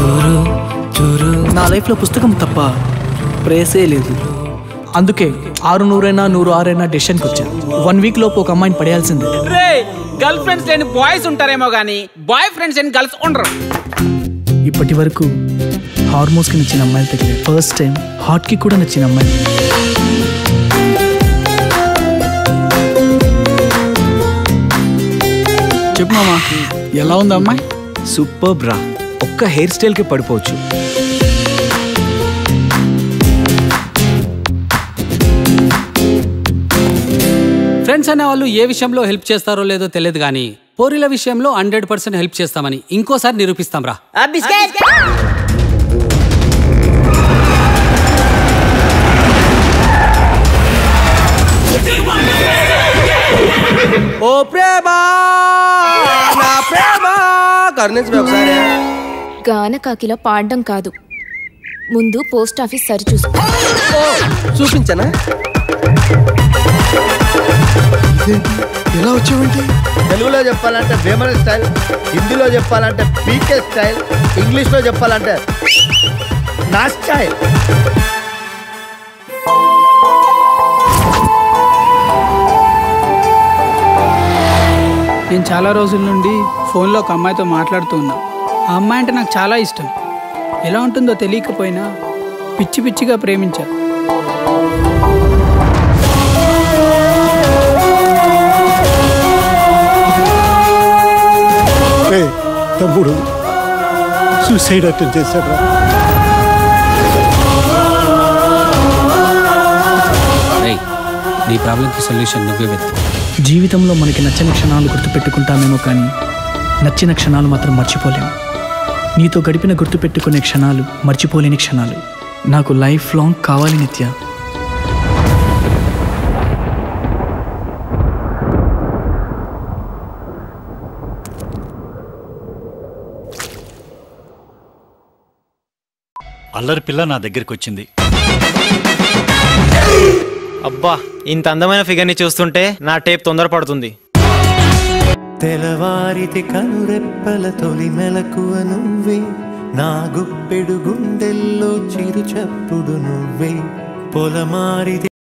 నా లైఫ్లో పుస్తకం తప్ప ప్రేసే లేదు అందుకే ఆరు నూరైనా నూరు ఆరైనా డెసిషన్కి వచ్చా వన్ వీక్ లోపు ఒక అమ్మాయిని పడేయాల్సిందే రే గర్ల్ ఫ్రెండ్స్ లేని బాయ్స్ ఉంటారేమో కానీ బాయ్ ఫ్రెండ్స్ లేని గర్ల్స్ ఉండరు ఇప్పటి వరకు హార్మోన్స్కి నచ్చిన అమ్మాయిలు తగిలేదు ఫస్ట్ టైం హార్ట్కి కూడా నచ్చిన అమ్మాయి చెప్పు మామా ఎలా ఉంది అమ్మాయి సూపర్ బ్రా ఒక్క హెయిర్ స్టైల్కే పడిపోవచ్చు ఫ్రెండ్స్ అనే వాళ్ళు ఏ విషయంలో హెల్ప్ చేస్తారో లేదో తెలియదు కానీ పోరీల విషయంలో హండ్రెడ్ పర్సెంట్ హెల్ప్ చేస్తామని ఇంకోసారి నిరూపిస్తాం రా ఓ ప్రేమ నా ప్రేమ కరుణించమే ఒకసారి గానకాకిలా పాడడం కాదు ముందు పోస్ట్ ఆఫీస్ సరి చూసుకో చూపించనా ఎలా వచ్చావేంటి తెలుగులో చెప్పాలంటే వేమన స్టైల్ హిందీలో చెప్పాలంటే పీకే స్టైల్ ఇంగ్లీష్లో చెప్పాలంటే నా స్టైల్ నేను చాలా రోజుల నుండి ఫోన్లో ఒక అమ్మాయితో మాట్లాడుతూ ఉన్నా ఆ అమ్మాయి అంటే నాకు చాలా ఇష్టం ఎలా ఉంటుందో తెలియకపోయినా పిచ్చి పిచ్చిగా ప్రేమించా ఏయ్, తమ్ముడు సూసైడ్ అటెంప్ట్ చేశాడు రేయ్ నీ ప్రాబ్లంకి సొల్యూషన్ నువ్వే వెతుకు జీవితంలో మనకి నచ్చని క్షణాలు గుర్తుపెట్టుకుంటామేమో కానీ నచ్చిన క్షణాలు మాత్రం మర్చిపోలేము నీతో గడిపిన గుర్తుపెట్టుకునే క్షణాలు మర్చిపోలేని క్షణాలు నాకు లైఫ్ లాంగ్ కావాలి నిత్య అల్లరి పిల్ల నా దగ్గరికి వచ్చింది అబ్బా ఇంత అందమైన ఫిగర్ని చూస్తుంటే నా టేప్ తొందరపడుతుంది తెలవారితి కనురెప్పల తొలి మెలకువ నువ్వే నా గుప్పెడు గుండెల్లో చిరు చప్పుడు నువ్వే పొలమారిది